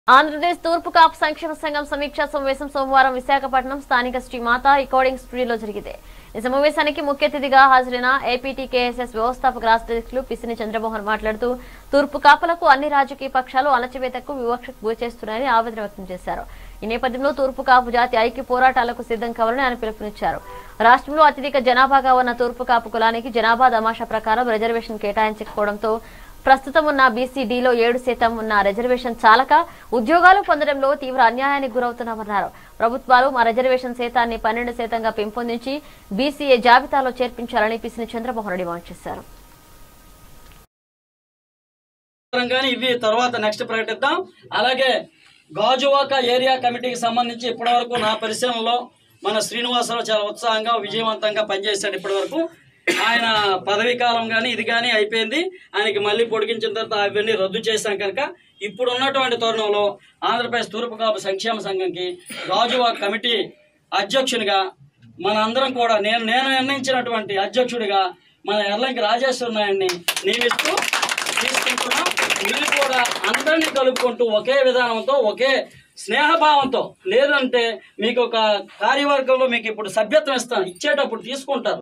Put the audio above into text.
ఆంధ్రప్రదేశ్ తూర్పు కాపు సంక్షేమ సంఘం సమీక్షా సమావేశం సోమవారం విశాఖపట్నం స్థానిక శ్రీమాత రికార్డింగ్ స్టూడియోలో జరిగింది ఈ సమావేశానికి ముఖ్య అతిథిగా హాజరైన ఏపీటీ కేఎస్ఎస్ వ్యవస్థాపక రాష్ట్ర అధ్యక్షులు పిసిని చంద్రమోహన్ మాట్లాడుతూ తూర్పు కాపులకు అన్ని రాజకీయ పక్షాలు అణచివేతకు వివక్షకు గురి చేస్తున్నాయని ఆవేదన వ్యక్తం చేశారు ఈ నేపథ్యంలో తూర్పు కాపు జాతి ఐక్య పోరాటాలకు సిద్ధం కావాలని ఆయన పిలుపునిచ్చారు రాష్ట్రంలో అత్యధిక జనాభాగా ఉన్న తూర్పు కాపు కులానికి జనాభా తమాషా ప్రకారం రిజర్వేషన్ కేటాయించకపోవడంతో ప్రస్తుతం ఉన్న బీసీడీలో ఏడు శాతం ఉన్న రిజర్వేషన్ చాలక ఉద్యోగాలు పొందడంలో తీవ్ర అన్యాయానికి గురవుతున్నామన్నారు ప్రభుత్వాలు మా రిజర్వేషన్ శాతాన్ని పన్నెండు శాతంగా పెంపొందించి బీసీఏ జాబితాలో చేర్పించాలని పిసిని చంద్రమోహన్ డిమాండ్ చేశారు కానీ ఇవి తర్వాత నెక్స్ట్ ప్రకటిద్దాం అలాగే గాజువాక ఏరియా కమిటీకి సంబంధించి ఇప్పటివరకు నా పరిశీలనలో మన శ్రీనివాసరావు చాలా ఉత్సాహంగా విజయవంతంగా పనిచేశాడు ఇప్పటివరకు ఆయన పదవీ కాలం కానీ ఇది కానీ అయిపోయింది ఆయనకి మళ్ళీ పొడిగించిన తర్వాత అవన్నీ రద్దు చేశాం కనుక ఇప్పుడు ఉన్నటువంటి తరుణంలో ఆంధ్రప్రదేశ్ తూర్పు కాపు సంక్షేమ సంఘంకి గాజువాక కమిటీ అధ్యక్షునిగా మన అందరం కూడా నేను నేను నిర్ణయించినటువంటి అధ్యక్షుడిగా మన ఎర్లంకి రాజేశ్వర నాయుడిని నియమిస్తూ తీసుకుంటున్నాం మీరు కూడా అందరినీ కలుపుకుంటూ ఒకే విధానంతో ఒకే స్నేహభావంతో లేదంటే మీకు ఒక కార్యవర్గంలో మీకు ఇప్పుడు సభ్యత్వం ఇస్తాను ఇచ్చేటప్పుడు తీసుకుంటారు